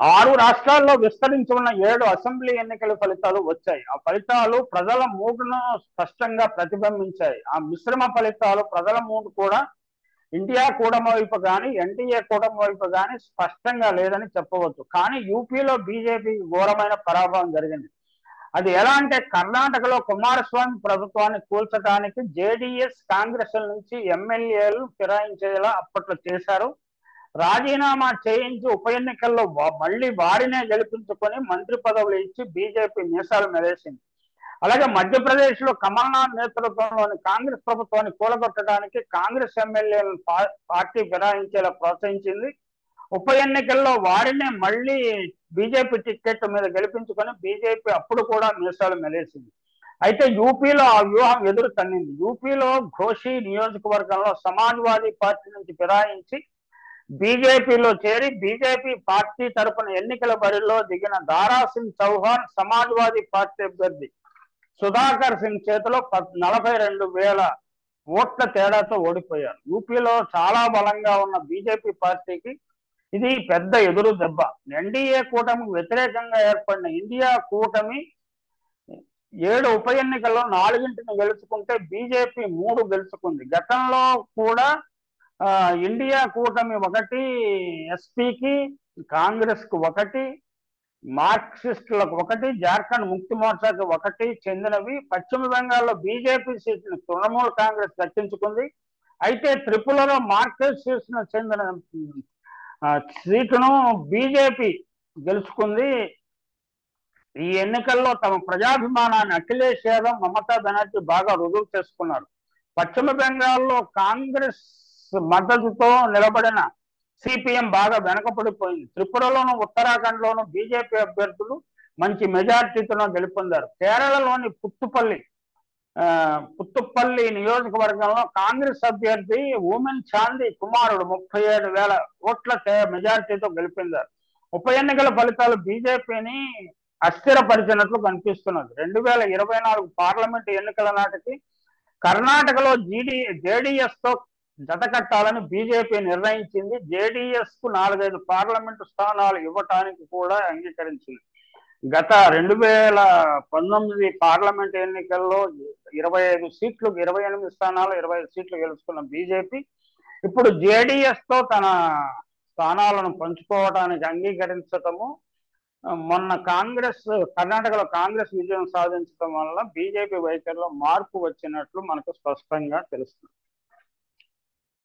ఆరు రాష్ట్రాల్లో విస్తరించి ఉన్న ఏడు అసెంబ్లీ ఎన్నికల ఫలితాలు వచ్చాయి ఆ ఫలితాలు ప్రజల మూడును స్పష్టంగా ప్రతిబింబించాయి ఆ మిశ్రమ ఫలితాలు ప్రజల మూడు కూడా ఇండియా కూటమి వైపు కానీ ఎన్డీఏ కూటమి వైపు కానీ స్పష్టంగా లేదని చెప్పవచ్చు కానీ యూపీలో బీజేపీ ఘోరమైన పరాభవం జరిగింది అది ఎలా అంటే కర్ణాటకలో కుమారస్వామి ప్రభుత్వాన్ని కూల్చడానికి జేడీఎస్ కాంగ్రెస్ నుంచి ఎమ్మెల్యేలు ఫిరాయించేలా అప్పట్లో చేశారు రాజీనామా చేయించి ఉప ఎన్నికల్లో వా- మళ్ళీ వారినే గెలిపించుకొని మంత్రి పదవులు ఇచ్చి బీజేపీ మీసాలు మెలేసింది అలాగే మధ్యప్రదేశ్ లో కమల్నాథ్ నేతృత్వంలోని కాంగ్రెస్ ప్రభుత్వాన్ని కూలగొట్టడానికి కాంగ్రెస్ ఎమ్మెల్యేలను పా- పార్టీ ఫిరాయించేలా ప్రోత్సహించింది ఉప ఎన్నికల్లో వారినే మళ్ళీ బీజేపీ టికెట్ మీద గెలిపించుకొని బీజేపీ అప్పుడు కూడా మీసాలు మెలేసింది అయితే యూపీలో ఆ వ్యూహం ఎదురు తన్నింది యూపీలో ఘోషి నియోజకవర్గంలో సమాజ్వాదీ పార్టీ నుంచి ఫిరాయించి బీజేపీలో చేరి బీజేపీ పార్టీ తరపున ఎన్నికల బరిలో దిగిన దారా సింగ్ చౌహాన్ సమాజ్వాదీ పార్టీ అభ్యర్థి సుధాకర్ సింగ్ చేతిలో పద్- నలభై రెండు వేల ఓట్ల తేడాతో ఓడిపోయారు యూపీలో చాలా బలంగా ఉన్న బీజేపీ పార్టీకి ఇది పెద్ద ఎదురు దెబ్బ ఎన్డీఏ కూటమికి వ్యతిరేకంగా ఏర్పడిన ఇండియా కూటమి ఏడు ఉప ఎన్నికల్లో నాలుగింటిని గెలుచుకుంటే బీజేపీ మూడు గెలుచుకుంది గతంలో కూడా ఆ, ఇండియా కూటమి ఒకటి ఎస్పీకి కాంగ్రెస్ కు ఒకటి మార్క్సిస్టులకు ఒకటి జార్ఖండ్ ముక్తి మోర్చాకి ఒకటి చెందినవి పశ్చిమ బెంగాల్లో బీజేపీ సీట్ను తృణమూల్ కాంగ్రెస్ దక్కించుకుంది అయితే త్రిపురలో మార్క్సిస్ట్ చెందిన ఆ, సీటును బీజేపీ గెలుచుకుంది ఈ ఎన్నికల్లో తమ ప్రజాభిమానాన్ని అఖిలేష్ యాదవ్ మమతా బెనర్జీ బాగా రుజువు చేసుకున్నారు పశ్చిమ బెంగాల్లో కాంగ్రెస్ మద్దతుతో నిలబడిన సిపిఎం బాగా వెనకపడిపోయింది త్రిపురలోను ఉత్తరాఖండ్ లోను బీజేపీ అభ్యర్థులు మంచి మెజార్టీతో గెలుపొందారు కేరళలోని పుత్తుపల్లి ఆ, పుత్తుపల్లి నియోజకవర్గంలో కాంగ్రెస్ అభ్యర్థి ఉమెన్ చాందీ కుమారుడు ముప్పై ఏడు వేల ఓట్ల తే- మెజార్టీతో గెలిపిందారు ఉప ఎన్నికల ఫలితాలు బీజేపీని అస్థిరపరిచినట్లు కనిపిస్తున్నది రెండు వేల ఇరవై నాలుగు పార్లమెంట్ ఎన్నికల నాటికి కర్ణాటకలో జీడీ జేడీఎస్ తో జతకట్టాలని బీజేపీ నిర్ణయించింది జేడీఎస్ కు నాలుగైదు పార్లమెంటు స్థానాలు ఇవ్వటానికి కూడా అంగీకరించింది గత రెండు వేల పంతొమ్మిది పార్లమెంట్ ఎన్నికల్లో ఇరవై ఐదు సీట్లు ఇరవై ఎనిమిది స్థానాలు ఇరవై ఐదు సీట్లు గెలుచుకున్న బీజేపీ ఇప్పుడు జేడీఎస్ తో తన స్థానాలను పంచుకోవడానికి అంగీకరించటము మొన్న కాంగ్రెస్ కర్ణాటకలో కాంగ్రెస్ విజయం సాధించడం వల్ల బీజేపీ వైఖరిలో మార్పు వచ్చినట్లు మనకు స్పష్టంగా తెలుస్తుంది